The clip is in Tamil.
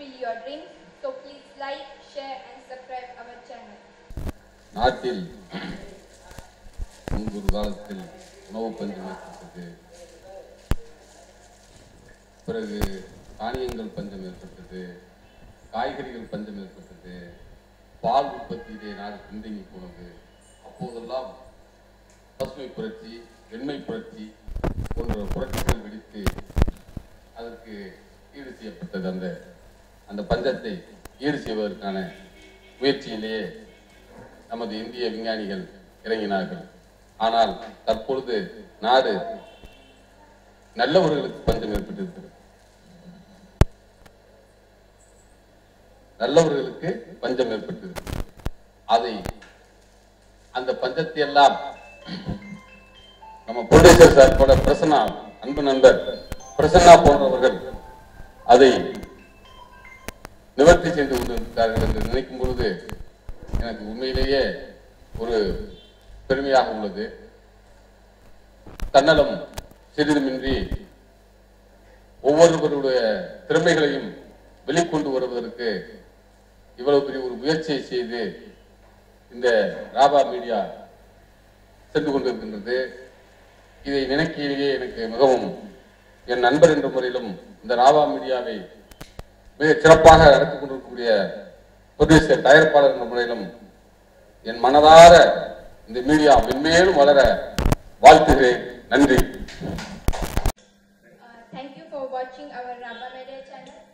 fulfill your dreams. So please like, share and subscribe our channel. நாட்டில் முன்பொரு காலத்தில் உணவு பஞ்சம் ஏற்பட்டது பிறகு தானியங்கள் பஞ்சம் ஏற்பட்டது காய்கறிகள் பஞ்சம் ஏற்பட்டது பால் உற்பத்தியிலே நாடு பின்தங்கி போனது அப்போதெல்லாம் பசுமை புரட்சி வெண்மை புரட்சி போன்ற புரட்சிகள் வெடித்து அதற்கு ஈடு செய்யப்பட்டது அந்த அந்த பஞ்சத்தை ஈடு செய்வதற்கான முயற்சியிலேயே நமது இந்திய விஞ்ஞானிகள் இறங்கினார்கள் ஆனால் தற்பொழுது நாடு நல்லவர்களுக்கு பஞ்சம் ஏற்பட்டிருக்கிறது நல்லவர்களுக்கு பஞ்சம் ஏற்பட்டிருக்கிறது அதை அந்த பஞ்சத்தை எல்லாம் நம்ம புரொடியூசர் சார் கூட பிரசன்னா அன்பு நண்பர் பிரசன்னா போன்றவர்கள் அதை நிவர்த்தி செய்து கொண்டிருக்கிறார்கள் என்று நினைக்கும் பொழுது எனக்கு உண்மையிலேயே ஒரு பெருமையாக உள்ளது தன்னலம் சிறிதுமின்றி ஒவ்வொருவருடைய திறமைகளையும் வெளிக்கொண்டு வருவதற்கு இவ்வளவு பெரிய ஒரு முயற்சியை செய்து இந்த ராபா மீடியா சென்று கொண்டிருக்கின்றது இதை நினைக்கையிலேயே எனக்கு மிகவும் என் நண்பர் என்ற முறையிலும் இந்த ராபா மீடியாவை மிக சிறப்பாக நடத்தி கொண்டிருக்கக்கூடிய ப்ரொடியூசர் தயாரிப்பாளர் என்ற முறையிலும் என் மனதார இந்த மீடியா மென்மேலும் வளர வாழ்த்துகிறேன் நன்றி Uh, thank you for watching our Rabba Media channel.